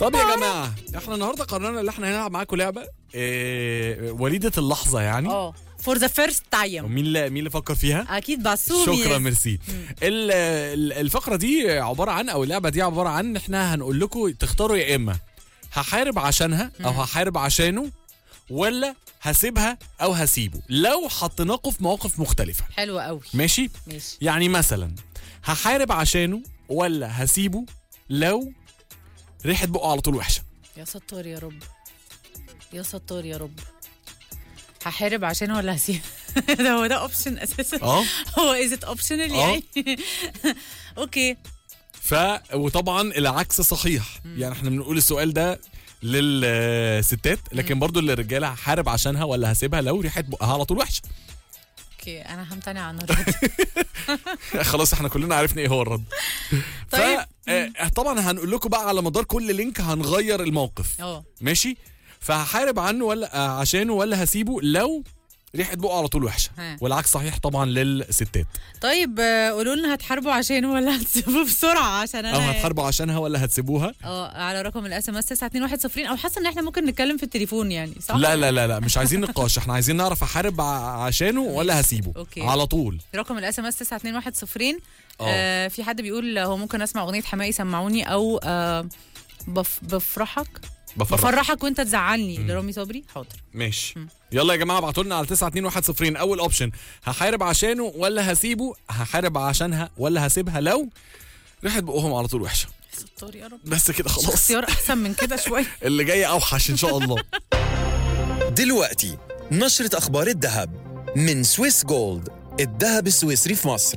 طب يا جماعه احنا النهارده قررنا ان احنا هنلعب معاكم لعبه إيه وليده اللحظه يعني اه فور ذا فيرست تايم ومين اللي مين اللي فكر فيها اكيد بسومي شكرا ميرسي ال- ال- الفقره دي عباره عن او اللعبه دي عباره عن ان احنا هنقول لكم تختاروا يا اما هحارب عشانها او هحارب عشانه ولا هسيبها او هسيبه لو حطيناكم في مواقف مختلفه حلو قوي ماشي ماشي يعني مثلا هحارب عشانه ولا هسيبه لو ريحه بقه على طول وحشه يا ستار يا رب يا ستار يا رب هحارب عشان ولا هسيب ده هو ده اوبشن اساسا اه هو از ات اوبشنال آه. يعني اوكي ف وطبعا العكس صحيح يعني احنا بنقول السؤال ده للستات لكن برضو للرجاله هحارب عشانها ولا هسيبها لو ريحه بقها على طول وحشه اوكي انا همتنع عن الرد خلاص احنا كلنا عرفنا ايه هو الرد طيب. ف آه، طبعا هنقول لكم بقى على مدار كل لينك هنغير الموقف اه ماشي فهحارب عنه ولا آه، عشانه ولا هسيبه لو ريحه بقه على طول وحشه ها. والعكس صحيح طبعا للستات طيب آه، قولوا لنا هتحاربوا عشانه ولا هتسيبوه بسرعه عشان انا او هتحاربوا عشانها ولا هتسيبوها اه على رقم الاس ام اس 921 او حاسه ان احنا ممكن نتكلم في التليفون يعني صح لا لا لا لا مش عايزين نقاش احنا عايزين نعرف احارب ع- عشانه ولا هسيبه أوكي. على طول رقم الاس ام اس 921 اه. آه في حد بيقول هو ممكن اسمع اغنيه حماقي سمعوني او آه بف بفرحك بفرح بفرحك وانت تزعلني لرامي صبري حاضر ماشي يلا يا جماعه ابعتوا لنا على 921 اول اوبشن هحارب عشانه ولا هسيبه هحارب عشانها ولا هسيبها لو ريحه بقهم على طول وحشه ستار يا رب بس كده خلاص اختيار احسن من كده شويه اللي جاي اوحش ان شاء الله دلوقتي نشرة أخبار الذهب من سويس جولد الذهب السويسري في مصر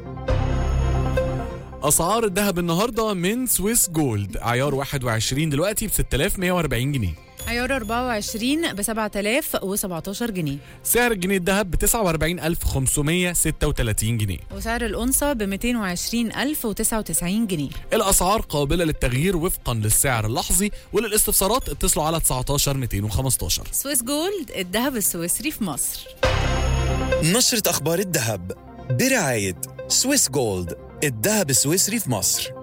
اسعار الذهب النهارده من سويس جولد عيار 21 دلوقتي ب 6140 جنيه عيار 24 ب 7017 جنيه سعر الجنيه الذهب ب 49536 جنيه وسعر الأنصة ب 220099 جنيه الاسعار قابله للتغيير وفقا للسعر اللحظي وللاستفسارات اتصلوا على 19 215 سويس جولد الذهب السويسري في مصر نشرة أخبار الذهب برعاية سويس جولد الذهب السويسري في مصر